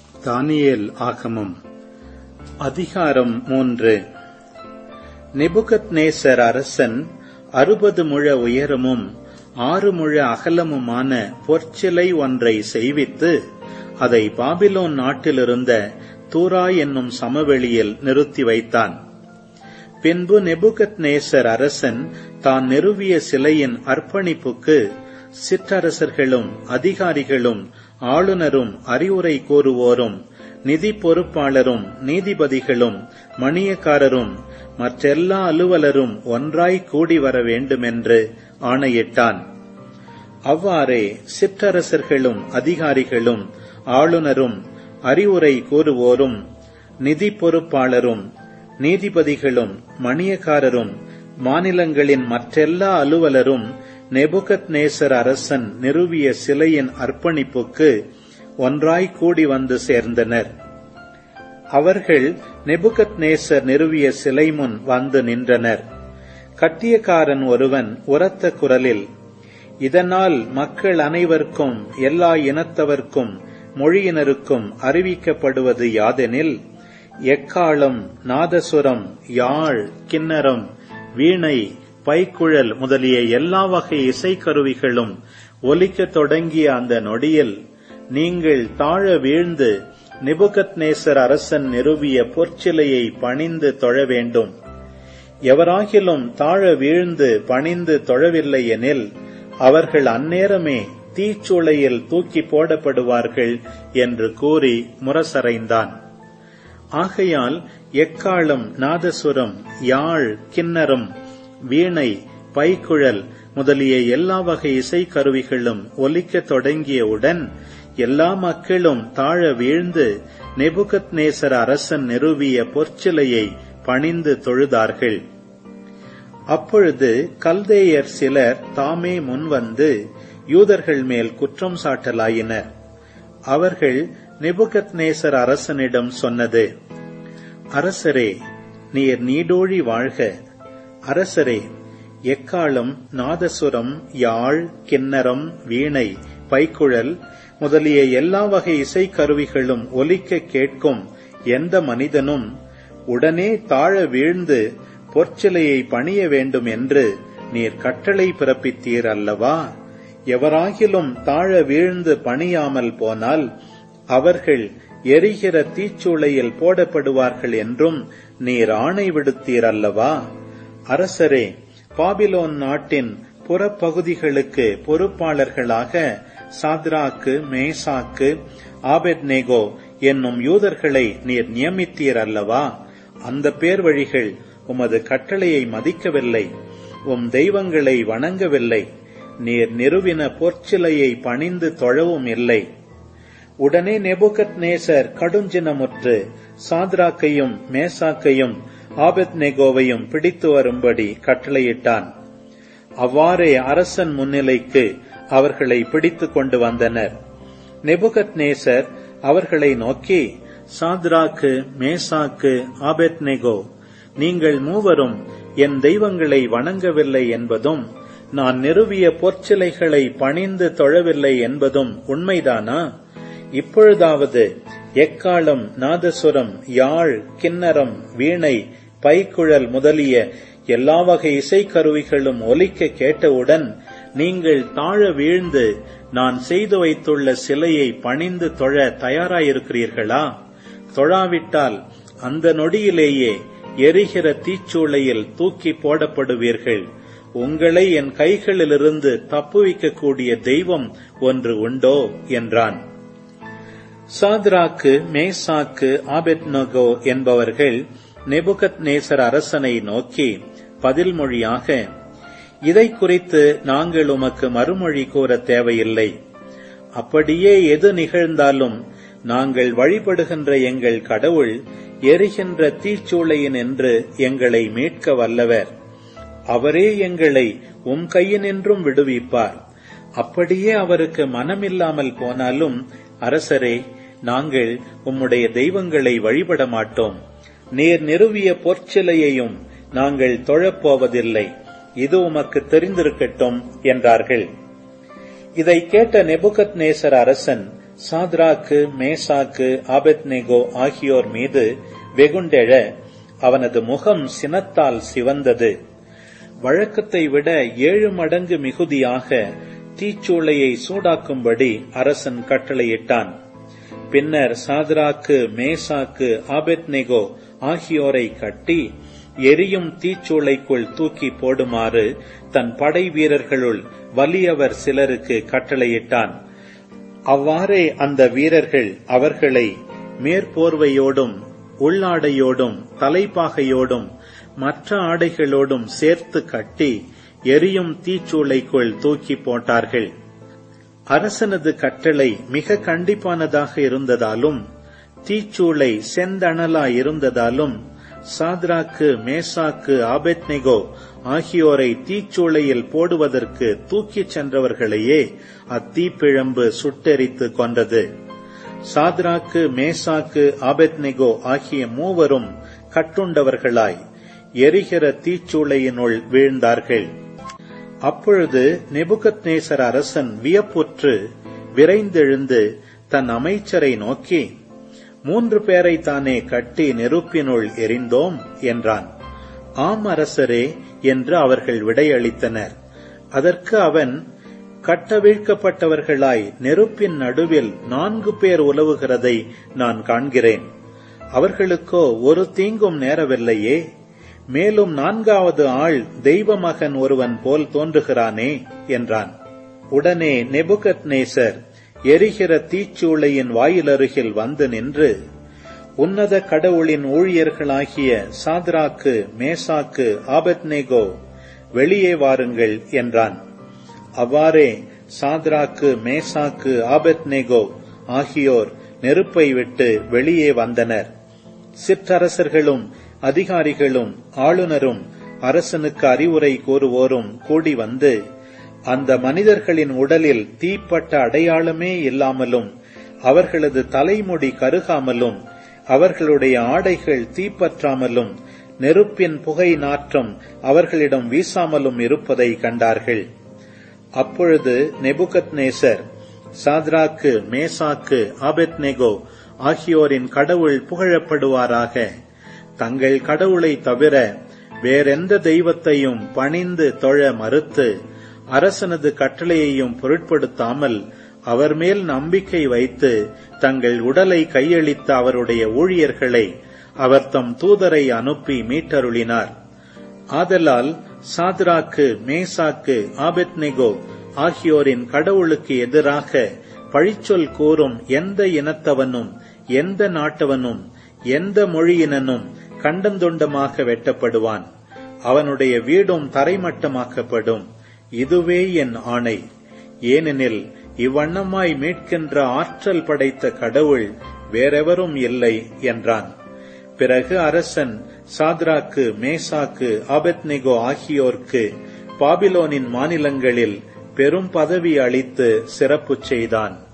தானியேல் ஆகமம் அதிகாரம் மூன்று நெபுகத்நேசர் அரசன் அறுபது முழ உயரமும் ஆறு முழ அகலமுமான பொற்சிலை ஒன்றை செய்வித்து அதை பாபிலோன் நாட்டிலிருந்த தூரா என்னும் சமவெளியில் நிறுத்தி வைத்தான் பின்பு நெபுகத்நேசர் அரசன் தான் நிறுவிய சிலையின் அர்ப்பணிப்புக்கு சிற்றரசர்களும் அதிகாரிகளும் ஆளுநரும் அறிவுரை கூறுவோரும் நிதி பொறுப்பாளரும் நீதிபதிகளும் மணியக்காரரும் மற்றெல்லா அலுவலரும் ஒன்றாய் கூடி வர வேண்டுமென்று ஆணையிட்டான் அவ்வாறே சிற்றரசர்களும் அதிகாரிகளும் ஆளுநரும் அறிவுரை கூறுவோரும் நிதி பொறுப்பாளரும் நீதிபதிகளும் மணியக்காரரும் மாநிலங்களின் மற்றெல்லா அலுவலரும் நெபுகத் நேசர் அரசன் நிறுவிய சிலையின் அர்ப்பணிப்புக்கு ஒன்றாய் கூடி வந்து சேர்ந்தனர் அவர்கள் நெபுகத் நேசர் நிறுவிய சிலை முன் வந்து நின்றனர் கட்டியக்காரன் ஒருவன் உரத்த குரலில் இதனால் மக்கள் அனைவருக்கும் எல்லா இனத்தவர்க்கும் மொழியினருக்கும் அறிவிக்கப்படுவது யாதெனில் எக்காலம் நாதசுரம் யாழ் கிண்ணரம் வீணை பைக்குழல் முதலிய எல்லா வகை இசைக்கருவிகளும் ஒலிக்கத் தொடங்கிய அந்த நொடியில் நீங்கள் தாழ வீழ்ந்து நிபுகத்நேசர் அரசன் நிறுவிய பொற்சிலையை பணிந்து தொழ வேண்டும் எவராகிலும் தாழ வீழ்ந்து பணிந்து தொழவில்லை எனில் அவர்கள் அந்நேரமே தீச்சூளையில் தூக்கி போடப்படுவார்கள் என்று கூறி முரசறைந்தான் ஆகையால் எக்காலம் நாதசுரம் யாழ் கிண்ணரம் வீணை பைக்குழல் முதலிய எல்லா வகை இசைக்கருவிகளும் ஒலிக்கத் தொடங்கியவுடன் எல்லா மக்களும் தாழ வீழ்ந்து நெபுகத் நேசர் அரசன் நிறுவிய பொற்சிலையை பணிந்து தொழுதார்கள் அப்பொழுது கல்தேயர் சிலர் தாமே முன்வந்து யூதர்கள் மேல் குற்றம் சாட்டலாயினர் அவர்கள் நெபுகத் நேசர் அரசனிடம் சொன்னது அரசரே நீர் நீடோழி வாழ்க அரசரே எக்காலம் நாதசுரம் யாழ் கிண்ணரம் வீணை பைக்குழல் முதலிய எல்லா வகை இசைக்கருவிகளும் ஒலிக்க கேட்கும் எந்த மனிதனும் உடனே தாழ வீழ்ந்து பொற்சிலையை பணிய வேண்டும் என்று நீர் கட்டளை பிறப்பித்தீர் அல்லவா எவராகிலும் தாழ வீழ்ந்து பணியாமல் போனால் அவர்கள் எரிகிற தீச்சூளையில் போடப்படுவார்கள் என்றும் நீர் ஆணை விடுத்தீர் அல்லவா அரசரே பாபிலோன் நாட்டின் புறப்பகுதிகளுக்கு பொறுப்பாளர்களாக சாத்ராக்கு மேசாக்கு ஆபெட்நேகோ என்னும் யூதர்களை நீர் நியமித்தீர் அல்லவா அந்த பேர் வழிகள் உமது கட்டளையை மதிக்கவில்லை உம் தெய்வங்களை வணங்கவில்லை நீர் நிறுவின பொற்சிலையை பணிந்து தொழவும் இல்லை உடனே நெபுகத் நேசர் கடுஞ்சினமுற்று சாத்ராக்கையும் மேசாக்கையும் ஆபத் நெகோவையும் பிடித்து வரும்படி கட்டளையிட்டான் அவ்வாறே அரசன் முன்னிலைக்கு அவர்களை பிடித்துக் கொண்டு வந்தனர் நெபுகத் நேசர் அவர்களை நோக்கி சாத்ராக்கு மேசாக்கு ஆபெத் நெகோ நீங்கள் மூவரும் என் தெய்வங்களை வணங்கவில்லை என்பதும் நான் நிறுவிய பொற்சிலைகளை பணிந்து தொழவில்லை என்பதும் உண்மைதானா இப்பொழுதாவது எக்காலம் நாதசுரம் யாழ் கிண்ணரம் வீணை பைக்குழல் முதலிய எல்லா வகை இசைக்கருவிகளும் ஒலிக்க கேட்டவுடன் நீங்கள் தாழ வீழ்ந்து நான் செய்து வைத்துள்ள சிலையை பணிந்து தொழ தயாராயிருக்கிறீர்களா தொழாவிட்டால் அந்த நொடியிலேயே எரிகிற தீச்சூளையில் தூக்கி போடப்படுவீர்கள் உங்களை என் கைகளிலிருந்து தப்புவிக்கக்கூடிய தெய்வம் ஒன்று உண்டோ என்றான் சாத்ராக்கு மேசாக்கு ஆபெத்னகோ என்பவர்கள் நெபுகத் நேசர் அரசனை நோக்கி பதில் மொழியாக இதை குறித்து நாங்கள் உமக்கு மறுமொழி கூற தேவையில்லை அப்படியே எது நிகழ்ந்தாலும் நாங்கள் வழிபடுகின்ற எங்கள் கடவுள் எரிகின்ற தீச்சூளையின் என்று எங்களை மீட்க வல்லவர் அவரே எங்களை உம் கையினின்றும் விடுவிப்பார் அப்படியே அவருக்கு மனமில்லாமல் போனாலும் அரசரே நாங்கள் உம்முடைய தெய்வங்களை வழிபட மாட்டோம் நீர் நிறுவிய பொற்சிலையையும் நாங்கள் தொழப்போவதில்லை இது உமக்கு தெரிந்திருக்கட்டும் என்றார்கள் இதை கேட்ட நெபுகத் நேசர் அரசன் சாத்ராக்கு மேசாக்கு ஆபெத்னேகோ ஆகியோர் மீது வெகுண்டெழ அவனது முகம் சினத்தால் சிவந்தது வழக்கத்தை விட ஏழு மடங்கு மிகுதியாக தீச்சூளையை சூடாக்கும்படி அரசன் கட்டளையிட்டான் பின்னர் சாத்ராக்கு மேசாக்கு ஆபெத்னேகோ ஆகியோரை கட்டி எரியும் தீச்சூளைக்குள் தூக்கி போடுமாறு தன் படை வீரர்களுள் வலியவர் சிலருக்கு கட்டளையிட்டான் அவ்வாறே அந்த வீரர்கள் அவர்களை மேற்போர்வையோடும் உள்ளாடையோடும் தலைப்பாகையோடும் மற்ற ஆடைகளோடும் சேர்த்து கட்டி எரியும் தீச்சூளைக்குள் தூக்கி போட்டார்கள் அரசனது கட்டளை மிக கண்டிப்பானதாக இருந்ததாலும் தீச்சூளை செந்தணலா இருந்ததாலும் சாத்ராக்கு மேசாக்கு ஆபெத்னெகோ ஆகியோரை தீச்சூளையில் போடுவதற்கு தூக்கிச் சென்றவர்களையே அத்தீப்பிழம்பு சுட்டெரித்து கொண்டது சாத்ராக்கு மேசாக்கு ஆபெத்னெகோ ஆகிய மூவரும் கட்டுண்டவர்களாய் எரிகிற தீச்சூளையினுள் வீழ்ந்தார்கள் அப்பொழுது நெபுகத்நேசர் அரசன் வியப்புற்று விரைந்தெழுந்து தன் அமைச்சரை நோக்கி மூன்று பேரை தானே கட்டி நெருப்பினுள் எரிந்தோம் என்றான் ஆம் அரசரே என்று அவர்கள் விடையளித்தனர் அதற்கு அவன் கட்டவிழ்க்கப்பட்டவர்களாய் நெருப்பின் நடுவில் நான்கு பேர் உலவுகிறதை நான் காண்கிறேன் அவர்களுக்கோ ஒரு தீங்கும் நேரவில்லையே மேலும் நான்காவது ஆள் தெய்வ மகன் ஒருவன் போல் தோன்றுகிறானே என்றான் உடனே நெபுகத் நேசர் எரிகிற தீச்சூளையின் வாயிலருகில் வந்து நின்று உன்னத கடவுளின் ஊழியர்களாகிய சாத்ராக்கு மேசாக்கு ஆபத்னேகோ வெளியே வாருங்கள் என்றான் அவ்வாறே சாத்ராக்கு மேசாக்கு ஆபத்னேகோ ஆகியோர் நெருப்பை விட்டு வெளியே வந்தனர் சிற்றரசர்களும் அதிகாரிகளும் ஆளுநரும் அரசனுக்கு அறிவுரை கூறுவோரும் கூடி வந்து அந்த மனிதர்களின் உடலில் தீப்பட்ட அடையாளமே இல்லாமலும் அவர்களது தலைமுடி கருகாமலும் அவர்களுடைய ஆடைகள் தீப்பற்றாமலும் நெருப்பின் புகை நாற்றம் அவர்களிடம் வீசாமலும் இருப்பதை கண்டார்கள் அப்பொழுது நெபுகத் நேசர் சாத்ராக்கு மேசாக்கு ஆபெத்னெகோ ஆகியோரின் கடவுள் புகழப்படுவாராக தங்கள் கடவுளை தவிர வேறெந்த தெய்வத்தையும் பணிந்து தொழ மறுத்து அரசனது கட்டளையையும் பொருட்படுத்தாமல் அவர் மேல் நம்பிக்கை வைத்து தங்கள் உடலை கையளித்த அவருடைய ஊழியர்களை அவர் தம் தூதரை அனுப்பி மீட்டருளினார் ஆதலால் சாத்ராக்கு மேசாக்கு ஆபெத்னெகோ ஆகியோரின் கடவுளுக்கு எதிராக பழிச்சொல் கூறும் எந்த இனத்தவனும் எந்த நாட்டவனும் எந்த மொழியினனும் கண்டந்துண்டமாக வெட்டப்படுவான் அவனுடைய வீடும் தரைமட்டமாக்கப்படும் இதுவே என் ஆணை ஏனெனில் இவ்வண்ணமாய் மீட்கின்ற ஆற்றல் படைத்த கடவுள் வேறெவரும் இல்லை என்றான் பிறகு அரசன் சாத்ராக்கு மேசாக்கு ஆபெத்னெகோ ஆகியோர்க்கு பாபிலோனின் மாநிலங்களில் பெரும் பதவி அளித்து சிறப்பு செய்தான்